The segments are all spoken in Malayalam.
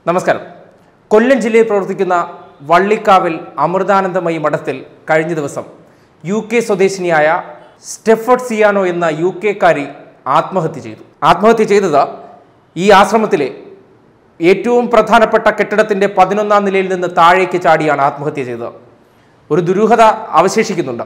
നമസ്കാരം കൊല്ലം ജില്ലയിൽ പ്രവർത്തിക്കുന്ന വള്ളിക്കാവിൽ അമൃതാനന്ദമയി മഠത്തിൽ കഴിഞ്ഞ ദിവസം യു കെ സ്വദേശിനിയായ സ്റ്റെഫർഡ് സിയാനോ എന്ന യു കെക്കാരി ആത്മഹത്യ ചെയ്തു ആത്മഹത്യ ചെയ്തത് ഈ ആശ്രമത്തിലെ ഏറ്റവും പ്രധാനപ്പെട്ട കെട്ടിടത്തിന്റെ പതിനൊന്നാം നിലയിൽ നിന്ന് താഴേക്ക് ചാടിയാണ് ആത്മഹത്യ ചെയ്തത് ഒരു ദുരൂഹത അവശേഷിക്കുന്നുണ്ട്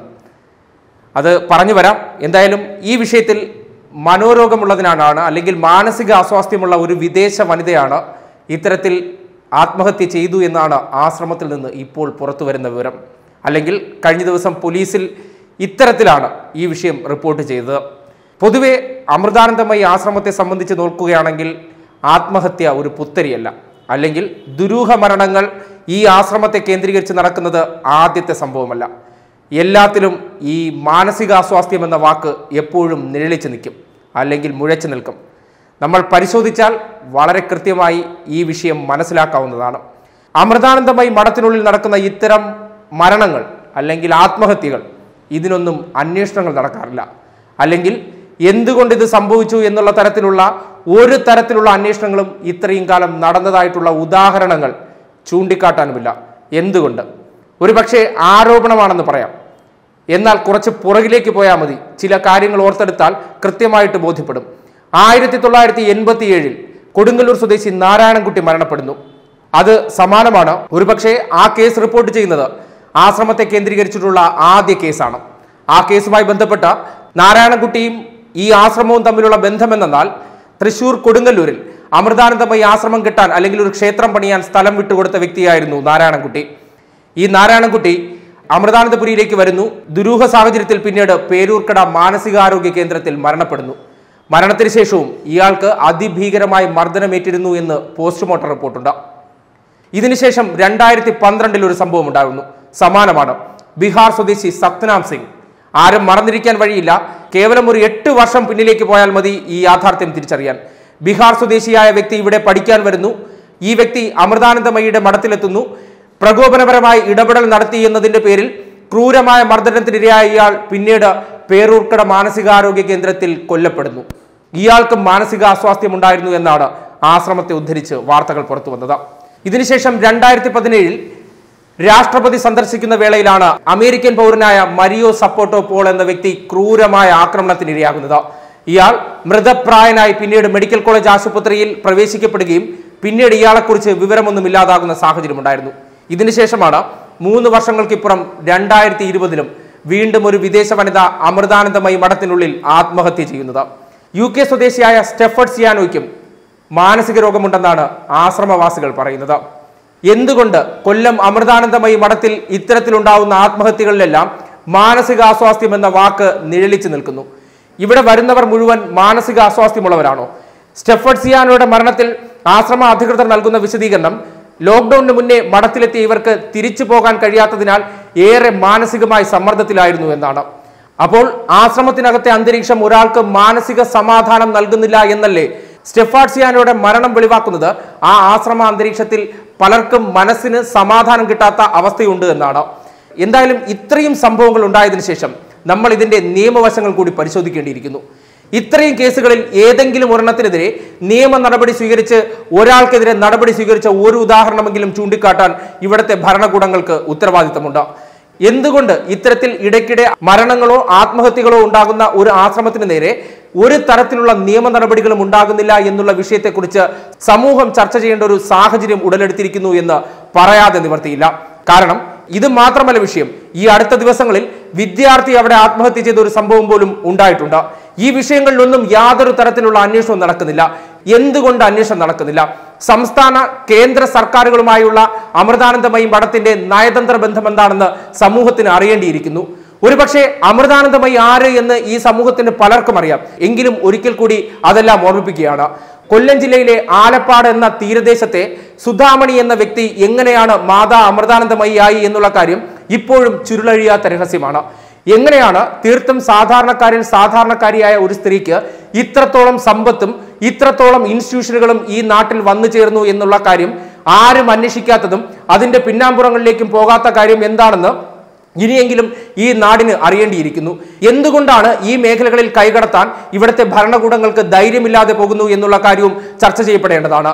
അത് പറഞ്ഞു വരാം എന്തായാലും ഈ വിഷയത്തിൽ മനോരോഗമുള്ളതിനാണ് അല്ലെങ്കിൽ മാനസിക അസ്വാസ്ഥ്യമുള്ള ഒരു വിദേശ വനിതയാണ് ഇത്തരത്തിൽ ആത്മഹത്യ ചെയ്തു എന്നാണ് ആശ്രമത്തിൽ നിന്ന് ഇപ്പോൾ പുറത്തു വരുന്ന വിവരം അല്ലെങ്കിൽ കഴിഞ്ഞ ദിവസം പോലീസിൽ ഇത്തരത്തിലാണ് ഈ വിഷയം റിപ്പോർട്ട് ചെയ്തത് പൊതുവെ അമൃതാനന്ദമയി ആശ്രമത്തെ സംബന്ധിച്ച് നോക്കുകയാണെങ്കിൽ ആത്മഹത്യ ഒരു പുത്തരിയല്ല അല്ലെങ്കിൽ ദുരൂഹ മരണങ്ങൾ ഈ ആശ്രമത്തെ കേന്ദ്രീകരിച്ച് നടക്കുന്നത് ആദ്യത്തെ സംഭവമല്ല എല്ലാത്തിലും ഈ മാനസികാസ്വാസ്ഥ്യം എന്ന വാക്ക് എപ്പോഴും നിഴലിച്ച് നിൽക്കും അല്ലെങ്കിൽ മുഴച്ചു നിൽക്കും നമ്മൾ പരിശോധിച്ചാൽ വളരെ കൃത്യമായി ഈ വിഷയം മനസ്സിലാക്കാവുന്നതാണ് അമൃതാനന്ദമയി മഠത്തിനുള്ളിൽ നടക്കുന്ന ഇത്തരം മരണങ്ങൾ അല്ലെങ്കിൽ ആത്മഹത്യകൾ ഇതിനൊന്നും അന്വേഷണങ്ങൾ നടക്കാറില്ല അല്ലെങ്കിൽ എന്തുകൊണ്ട് ഇത് സംഭവിച്ചു എന്നുള്ള തരത്തിലുള്ള ഒരു തരത്തിലുള്ള അന്വേഷണങ്ങളും ഇത്രയും കാലം നടന്നതായിട്ടുള്ള ഉദാഹരണങ്ങൾ ചൂണ്ടിക്കാട്ടാനുമില്ല എന്തുകൊണ്ട് ഒരു പക്ഷേ ആരോപണമാണെന്ന് പറയാം എന്നാൽ കുറച്ച് പുറകിലേക്ക് പോയാൽ മതി ചില കാര്യങ്ങൾ ഓർത്തെടുത്താൽ കൃത്യമായിട്ട് ബോധ്യപ്പെടും ആയിരത്തി തൊള്ളായിരത്തി എൺപത്തി ഏഴിൽ കൊടുങ്ങല്ലൂർ സ്വദേശി നാരായണൻകുട്ടി മരണപ്പെടുന്നു അത് സമാനമാണ് ഒരുപക്ഷെ ആ കേസ് റിപ്പോർട്ട് ചെയ്യുന്നത് ആശ്രമത്തെ കേന്ദ്രീകരിച്ചിട്ടുള്ള ആദ്യ കേസാണ് ആ കേസുമായി ബന്ധപ്പെട്ട നാരായണൻകുട്ടിയും ഈ ആശ്രമവും തമ്മിലുള്ള ബന്ധമെന്നാൽ തൃശൂർ കൊടുങ്ങല്ലൂരിൽ അമൃതാനന്ദമയി ആശ്രമം കിട്ടാൻ അല്ലെങ്കിൽ ഒരു ക്ഷേത്രം പണിയാൻ സ്ഥലം വിട്ടുകൊടുത്ത വ്യക്തിയായിരുന്നു നാരായണൻകുട്ടി ഈ നാരായണൻകുട്ടി അമൃതാനന്ദപുരിയിലേക്ക് വരുന്നു ദുരൂഹ സാഹചര്യത്തിൽ പിന്നീട് പേരൂർക്കട മാനസികാരോഗ്യ കേന്ദ്രത്തിൽ മരണപ്പെടുന്നു മരണത്തിന് ശേഷവും ഇയാൾക്ക് അതിഭീകരമായി മർദ്ദനമേറ്റിരുന്നു എന്ന് പോസ്റ്റ്മോർട്ടം റിപ്പോർട്ടുണ്ട് ഇതിനുശേഷം രണ്ടായിരത്തി പന്ത്രണ്ടിൽ ഒരു സംഭവം ഉണ്ടാകുന്നു സമാനമാണ് ബീഹാർ സ്വദേശി സത്നാം സിംഗ് ആരും മറന്നിരിക്കാൻ വഴിയില്ല കേവലം ഒരു എട്ട് വർഷം പിന്നിലേക്ക് പോയാൽ മതി ഈ യാഥാർത്ഥ്യം തിരിച്ചറിയാൻ ബീഹാർ സ്വദേശിയായ വ്യക്തി ഇവിടെ പഠിക്കാൻ വരുന്നു ഈ വ്യക്തി അമൃതാനന്ദമയിയുടെ മഠത്തിലെത്തുന്നു പ്രകോപനപരമായി ഇടപെടൽ നടത്തി എന്നതിന്റെ പേരിൽ ക്രൂരമായ മർദ്ദനത്തിനിരയായ ഇയാൾ പിന്നീട് പേരൂർക്കട മാനസികാരോഗ്യ കേന്ദ്രത്തിൽ കൊല്ലപ്പെടുന്നു ഇയാൾക്ക് മാനസിക അസ്വാസ്ഥ്യം ഉണ്ടായിരുന്നു എന്നാണ് ആശ്രമത്തെ ഉദ്ധരിച്ച് വാർത്തകൾ പുറത്തു വന്നത് ഇതിനുശേഷം രണ്ടായിരത്തി പതിനേഴിൽ രാഷ്ട്രപതി സന്ദർശിക്കുന്ന വേളയിലാണ് അമേരിക്കൻ പൗരനായ മരിയോ സപ്പോട്ടോ പോൾ എന്ന വ്യക്തി ക്രൂരമായ ആക്രമണത്തിനിരയാകുന്നത് ഇയാൾ മൃതപ്രായനായി പിന്നീട് മെഡിക്കൽ കോളേജ് ആശുപത്രിയിൽ പ്രവേശിക്കപ്പെടുകയും പിന്നീട് ഇയാളെക്കുറിച്ച് വിവരമൊന്നും ഇല്ലാതാകുന്ന സാഹചര്യമുണ്ടായിരുന്നു ഇതിനുശേഷമാണ് മൂന്ന് വർഷങ്ങൾക്കിപ്പുറം രണ്ടായിരത്തി ഇരുപതിലും വീണ്ടും ഒരു വിദേശ വനിത അമൃതാനന്ദമയി മഠത്തിനുള്ളിൽ ആത്മഹത്യ ചെയ്യുന്നത് യു കെ സ്വദേശിയായ സ്റ്റെഫർഡ് സിയാനോയ്ക്കും മാനസിക രോഗമുണ്ടെന്നാണ് ആശ്രമവാസികൾ പറയുന്നത് എന്തുകൊണ്ട് കൊല്ലം അമൃതാനന്ദമയി മഠത്തിൽ ഇത്തരത്തിലുണ്ടാവുന്ന ആത്മഹത്യകളിലെല്ലാം മാനസികാസ്വാസ്ഥ്യം എന്ന വാക്ക് നിഴലിച്ചു നിൽക്കുന്നു ഇവിടെ വരുന്നവർ മുഴുവൻ മാനസിക അസ്വാസ്ഥ്യമുള്ളവരാണോ സ്റ്റെഫർഡ് സിയാനോയുടെ മരണത്തിൽ ആശ്രമ അധികൃതർ നൽകുന്ന വിശദീകരണം ലോക്ക്ഡൌണിന് മുന്നേ മഠത്തിലെത്തിയ ഇവർക്ക് തിരിച്ചു പോകാൻ കഴിയാത്തതിനാൽ ഏറെ മാനസികമായി സമ്മർദ്ദത്തിലായിരുന്നു എന്നാണ് അപ്പോൾ ആശ്രമത്തിനകത്തെ അന്തരീക്ഷം ഒരാൾക്ക് മാനസിക സമാധാനം നൽകുന്നില്ല എന്നല്ലേ സ്റ്റെഫാഡ്സിയാനോയുടെ മരണം വെളിവാക്കുന്നത് ആ ആശ്രമ അന്തരീക്ഷത്തിൽ പലർക്കും മനസ്സിന് സമാധാനം കിട്ടാത്ത അവസ്ഥയുണ്ട് എന്നാണ് എന്തായാലും ഇത്രയും സംഭവങ്ങൾ ഉണ്ടായതിനു ശേഷം നമ്മൾ ഇതിന്റെ നിയമവശങ്ങൾ കൂടി പരിശോധിക്കേണ്ടിയിരിക്കുന്നു ഇത്രയും കേസുകളിൽ ഏതെങ്കിലും ഒരെണ്ണത്തിനെതിരെ നിയമ നടപടി സ്വീകരിച്ച് ഒരാൾക്കെതിരെ നടപടി സ്വീകരിച്ച ഒരു ഉദാഹരണമെങ്കിലും ചൂണ്ടിക്കാട്ടാൻ ഇവിടുത്തെ ഭരണകൂടങ്ങൾക്ക് ഉത്തരവാദിത്തമുണ്ട് എന്തുകൊണ്ട് ഇത്തരത്തിൽ ഇടയ്ക്കിടെ മരണങ്ങളോ ആത്മഹത്യകളോ ഉണ്ടാകുന്ന ഒരു ആശ്രമത്തിന് നേരെ ഒരു തരത്തിലുള്ള നിയമ നടപടികളും ഉണ്ടാകുന്നില്ല എന്നുള്ള വിഷയത്തെക്കുറിച്ച് സമൂഹം ചർച്ച ചെയ്യേണ്ട ഒരു സാഹചര്യം ഉടലെടുത്തിരിക്കുന്നു എന്ന് പറയാതെ നിവർത്തിയില്ല കാരണം ഇത് മാത്രമല്ല വിഷയം ഈ അടുത്ത ദിവസങ്ങളിൽ വിദ്യാർത്ഥി അവിടെ ആത്മഹത്യ ചെയ്ത ഒരു സംഭവം പോലും ഉണ്ടായിട്ടുണ്ട് ഈ വിഷയങ്ങളിലൊന്നും യാതൊരു തരത്തിലുള്ള അന്വേഷണവും നടക്കുന്നില്ല എന്തുകൊണ്ട് അന്വേഷണം നടക്കുന്നില്ല സംസ്ഥാന കേന്ദ്ര സർക്കാരുകളുമായുള്ള അമൃതാനന്ദമയി മഠത്തിന്റെ നയതന്ത്ര ബന്ധം എന്താണെന്ന് സമൂഹത്തിന് അറിയേണ്ടിയിരിക്കുന്നു ഒരുപക്ഷെ അമൃതാനന്ദമയി ആര് എന്ന് ഈ സമൂഹത്തിന് പലർക്കും അറിയാം എങ്കിലും ഒരിക്കൽ കൂടി അതെല്ലാം ഓർമ്മിപ്പിക്കുകയാണ് കൊല്ലം ജില്ലയിലെ ആലപ്പാട് എന്ന തീരദേശത്തെ സുധാമണി എന്ന വ്യക്തി എങ്ങനെയാണ് മാതാ അമൃതാനന്ദമയി ആയി എന്നുള്ള കാര്യം ഇപ്പോഴും ചുരുളഴിയാത്ത രഹസ്യമാണ് എങ്ങനെയാണ് തീർത്തും സാധാരണക്കാരിൽ സാധാരണക്കാരിയായ ഒരു സ്ത്രീക്ക് ഇത്രത്തോളം സമ്പത്തും ഇത്രത്തോളം ഇൻസ്റ്റിറ്റ്യൂഷനുകളും ഈ നാട്ടിൽ വന്നു ചേർന്നു എന്നുള്ള കാര്യം ആരും അന്വേഷിക്കാത്തതും അതിന്റെ പിന്നാമ്പുറങ്ങളിലേക്കും പോകാത്ത കാര്യം എന്താണെന്ന് ഇനിയെങ്കിലും ഈ നാടിന് അറിയേണ്ടിയിരിക്കുന്നു എന്തുകൊണ്ടാണ് ഈ മേഖലകളിൽ കൈകടത്താൻ ഇവിടുത്തെ ഭരണകൂടങ്ങൾക്ക് ധൈര്യമില്ലാതെ പോകുന്നു എന്നുള്ള കാര്യവും ചർച്ച ചെയ്യപ്പെടേണ്ടതാണ്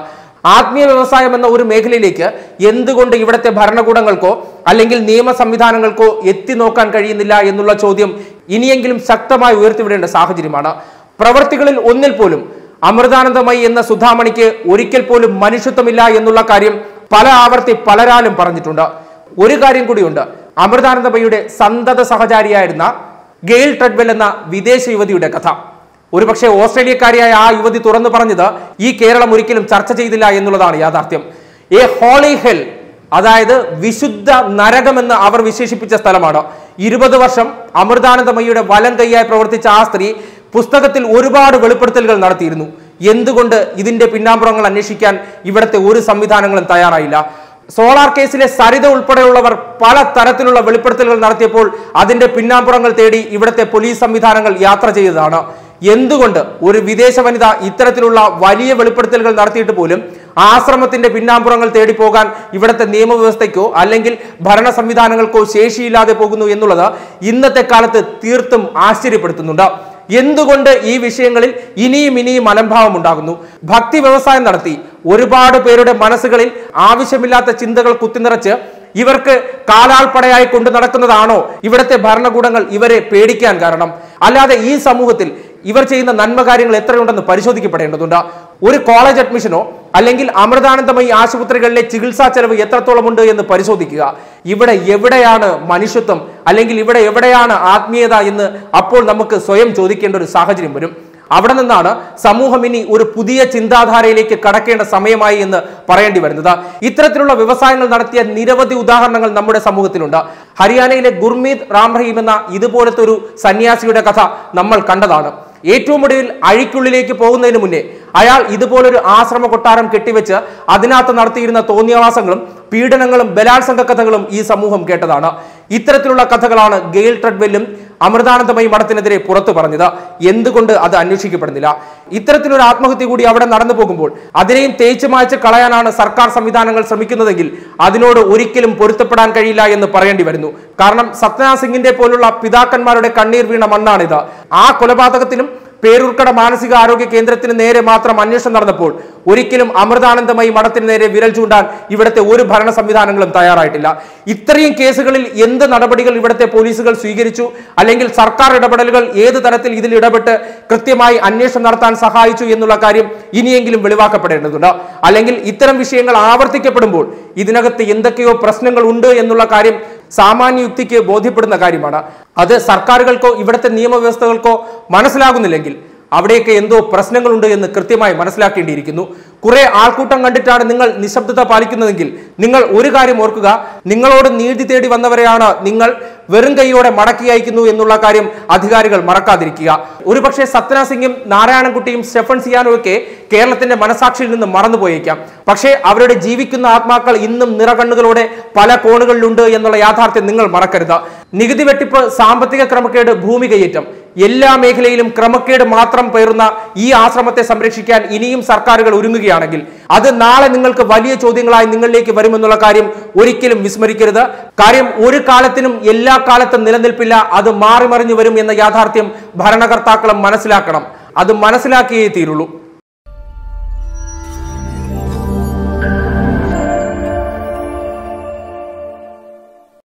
ആത്മീയ വ്യവസായം എന്ന ഒരു മേഖലയിലേക്ക് എന്തുകൊണ്ട് ഇവിടുത്തെ ഭരണകൂടങ്ങൾക്കോ അല്ലെങ്കിൽ നിയമ സംവിധാനങ്ങൾക്കോ എത്തി നോക്കാൻ കഴിയുന്നില്ല എന്നുള്ള ചോദ്യം ഇനിയെങ്കിലും ശക്തമായി ഉയർത്തിവിടേണ്ട സാഹചര്യമാണ് പ്രവർത്തികളിൽ ഒന്നിൽ പോലും അമൃതാനന്ദമയി എന്ന സുധാമണിക്ക് ഒരിക്കൽ പോലും മനുഷ്യത്വമില്ല എന്നുള്ള കാര്യം പല ആവർത്തി പലരാലും പറഞ്ഞിട്ടുണ്ട് ഒരു കാര്യം കൂടിയുണ്ട് അമൃതാനന്ദമയിയുടെ സന്തത സഹചാരിയായിരുന്ന ഗെയിൽ ട്രെഡ്വെൽ എന്ന വിദേശ യുവതിയുടെ കഥ ഒരുപക്ഷെ ഓസ്ട്രേലിയക്കാരിയായ ആ യുവതി തുറന്നു പറഞ്ഞത് ഈ കേരളം ഒരിക്കലും ചർച്ച ചെയ്തില്ല എന്നുള്ളതാണ് യാഥാർത്ഥ്യം എ ഹോളി ഹെൽ അതായത് വിശുദ്ധ നരകമെന്ന് അവർ വിശേഷിപ്പിച്ച സ്ഥലമാണ് ഇരുപത് വർഷം അമൃതാനന്ദമയിയുടെ വലം കൈയായി പ്രവർത്തിച്ച ആ സ്ത്രീ പുസ്തകത്തിൽ ഒരുപാട് വെളിപ്പെടുത്തലുകൾ നടത്തിയിരുന്നു എന്തുകൊണ്ട് ഇതിന്റെ പിന്നാമ്പുറങ്ങൾ അന്വേഷിക്കാൻ ഇവിടുത്തെ ഒരു സംവിധാനങ്ങളും തയ്യാറായില്ല സോളാർ കേസിലെ സരിത ഉൾപ്പെടെയുള്ളവർ പല തരത്തിലുള്ള വെളിപ്പെടുത്തലുകൾ നടത്തിയപ്പോൾ അതിന്റെ പിന്നാമ്പുറങ്ങൾ തേടി ഇവിടുത്തെ പോലീസ് സംവിധാനങ്ങൾ യാത്ര ചെയ്തതാണ് എന്തുകൊണ്ട് ഒരു വിദേശ വനിത ഇത്തരത്തിലുള്ള വലിയ വെളിപ്പെടുത്തലുകൾ നടത്തിയിട്ട് പോലും ആശ്രമത്തിന്റെ പിന്നാമ്പുറങ്ങൾ തേടി പോകാൻ ഇവിടുത്തെ നിയമവ്യവസ്ഥയ്ക്കോ അല്ലെങ്കിൽ ഭരണ സംവിധാനങ്ങൾക്കോ ശേഷിയില്ലാതെ പോകുന്നു എന്നുള്ളത് ഇന്നത്തെ കാലത്ത് തീർത്തും ആശ്ചര്യപ്പെടുത്തുന്നുണ്ട് എന്തുകൊണ്ട് ഈ വിഷയങ്ങളിൽ ഇനിയും ഇനിയും അലംഭാവം ഉണ്ടാകുന്നു ഭക്തി വ്യവസായം നടത്തി ഒരുപാട് പേരുടെ മനസ്സുകളിൽ ആവശ്യമില്ലാത്ത ചിന്തകൾ കുത്തിനിറച്ച് ഇവർക്ക് കാലാൾപ്പടയായി കൊണ്ടു നടക്കുന്നതാണോ ഇവിടുത്തെ ഭരണകൂടങ്ങൾ ഇവരെ പേടിക്കാൻ കാരണം അല്ലാതെ ഈ സമൂഹത്തിൽ ഇവർ ചെയ്യുന്ന നന്മ കാര്യങ്ങൾ എത്രയുണ്ടെന്ന് പരിശോധിക്കപ്പെടേണ്ടതുണ്ട് ഒരു കോളേജ് അഡ്മിഷനോ അല്ലെങ്കിൽ അമൃതാനന്ദമയി ആശുപത്രികളിലെ ചികിത്സാ ചെലവ് എത്രത്തോളമുണ്ട് എന്ന് പരിശോധിക്കുക ഇവിടെ എവിടെയാണ് മനുഷ്യത്വം അല്ലെങ്കിൽ ഇവിടെ എവിടെയാണ് ആത്മീയത എന്ന് അപ്പോൾ നമുക്ക് സ്വയം ചോദിക്കേണ്ട ഒരു സാഹചര്യം വരും അവിടെ നിന്നാണ് സമൂഹം ഇനി ഒരു പുതിയ ചിന്താധാരയിലേക്ക് കടക്കേണ്ട സമയമായി എന്ന് പറയേണ്ടി വരുന്നത് ഇത്തരത്തിലുള്ള വ്യവസായങ്ങൾ നടത്തിയ നിരവധി ഉദാഹരണങ്ങൾ നമ്മുടെ സമൂഹത്തിലുണ്ട് ഹരിയാനയിലെ ഗുർമീത് റാം റഹീം എന്ന ഇതുപോലത്തെ ഒരു സന്യാസിയുടെ കഥ നമ്മൾ കണ്ടതാണ് ഏറ്റവും ഒടുവിൽ അഴിക്കുള്ളിലേക്ക് പോകുന്നതിന് മുന്നേ അയാൾ ഇതുപോലൊരു ആശ്രമ കൊട്ടാരം കെട്ടിവെച്ച് അതിനകത്ത് നടത്തിയിരുന്ന തോന്നിയവാസങ്ങളും പീഡനങ്ങളും ബലാത്സംഗ കഥകളും ഈ സമൂഹം കേട്ടതാണ് ഇത്തരത്തിലുള്ള കഥകളാണ് ഗെയിൽ ട്രെഡ്വെല്ലും അമൃതാനന്ദമയി മഠത്തിനെതിരെ പുറത്തു പറഞ്ഞത് എന്തുകൊണ്ട് അത് അന്വേഷിക്കപ്പെടുന്നില്ല ഇത്തരത്തിലൊരു ആത്മഹത്യ കൂടി അവിടെ നടന്നു പോകുമ്പോൾ അതിനെയും തേച്ചു മായ്ച്ച് കളയാനാണ് സർക്കാർ സംവിധാനങ്ങൾ ശ്രമിക്കുന്നതെങ്കിൽ അതിനോട് ഒരിക്കലും പൊരുത്തപ്പെടാൻ കഴിയില്ല എന്ന് പറയേണ്ടി വരുന്നു കാരണം സത്യനാഥ് സിംഗിന്റെ പോലുള്ള പിതാക്കന്മാരുടെ കണ്ണീർ വീണ മണ്ണാണിത് ആ കൊലപാതകത്തിനും പേരൂർക്കട മാനസിക ആരോഗ്യ കേന്ദ്രത്തിന് നേരെ മാത്രം അന്വേഷണം നടന്നപ്പോൾ ഒരിക്കലും അമൃതാനന്ദമയി മഠത്തിന് നേരെ വിരൽ ചൂണ്ടാൻ ഇവിടുത്തെ ഒരു ഭരണ സംവിധാനങ്ങളും തയ്യാറായിട്ടില്ല ഇത്രയും കേസുകളിൽ എന്ത് നടപടികൾ ഇവിടുത്തെ പോലീസുകൾ സ്വീകരിച്ചു അല്ലെങ്കിൽ സർക്കാർ ഇടപെടലുകൾ ഏത് തരത്തിൽ ഇതിൽ ഇടപെട്ട് കൃത്യമായി അന്വേഷണം നടത്താൻ സഹായിച്ചു എന്നുള്ള കാര്യം ഇനിയെങ്കിലും വെളിവാക്കപ്പെടേണ്ടതുണ്ട് അല്ലെങ്കിൽ ഇത്തരം വിഷയങ്ങൾ ആവർത്തിക്കപ്പെടുമ്പോൾ ഇതിനകത്ത് എന്തൊക്കെയോ പ്രശ്നങ്ങൾ ഉണ്ട് എന്നുള്ള കാര്യം സാമാന്യ യുക്തിക്ക് ബോധ്യപ്പെടുന്ന കാര്യമാണ് അത് സർക്കാരുകൾക്കോ ഇവിടുത്തെ നിയമവ്യവസ്ഥകൾക്കോ മനസ്സിലാകുന്നില്ലെങ്കിൽ അവിടെയൊക്കെ എന്തോ പ്രശ്നങ്ങളുണ്ട് എന്ന് കൃത്യമായി മനസ്സിലാക്കേണ്ടിയിരിക്കുന്നു കുറെ ആൾക്കൂട്ടം കണ്ടിട്ടാണ് നിങ്ങൾ നിശബ്ദത പാലിക്കുന്നതെങ്കിൽ നിങ്ങൾ ഒരു കാര്യം ഓർക്കുക നിങ്ങളോട് നീതി തേടി വന്നവരെയാണ് നിങ്ങൾ വെറും കൈയോടെ മടക്കി അയക്കുന്നു എന്നുള്ള കാര്യം അധികാരികൾ മറക്കാതിരിക്കുക ഒരുപക്ഷെ സത്യനാഥ് സിംഗും നാരായണൻകുട്ടിയും സ്റ്റെഫൻ സിയാനും ഒക്കെ കേരളത്തിന്റെ മനസാക്ഷിയിൽ നിന്ന് മറന്നുപോയേക്കാം പക്ഷേ അവരുടെ ജീവിക്കുന്ന ആത്മാക്കൾ ഇന്നും നിറകണ്ണുകളോടെ പല കോണുകളിലുണ്ട് എന്നുള്ള യാഥാർത്ഥ്യം നിങ്ങൾ മറക്കരുത് നികുതി വെട്ടിപ്പ് സാമ്പത്തിക ക്രമക്കേട് ഭൂമി കയ്യേറ്റം എല്ലാ മേഖലയിലും ക്രമക്കേട് മാത്രം പേറുന്ന ഈ ആശ്രമത്തെ സംരക്ഷിക്കാൻ ഇനിയും സർക്കാരുകൾ ഒരുങ്ങുകയാണെങ്കിൽ അത് നാളെ നിങ്ങൾക്ക് വലിയ ചോദ്യങ്ങളായി നിങ്ങളിലേക്ക് വരുമെന്നുള്ള കാര്യം ഒരിക്കലും വിസ്മരിക്കരുത് കാര്യം ഒരു കാലത്തിനും എല്ലാ കാലത്തും നിലനിൽപ്പില്ല അത് മാറി മറിഞ്ഞു വരും എന്ന യാഥാർത്ഥ്യം ഭരണകർത്താക്കളും മനസ്സിലാക്കണം അത് മനസ്സിലാക്കിയേ തീരുള്ളൂ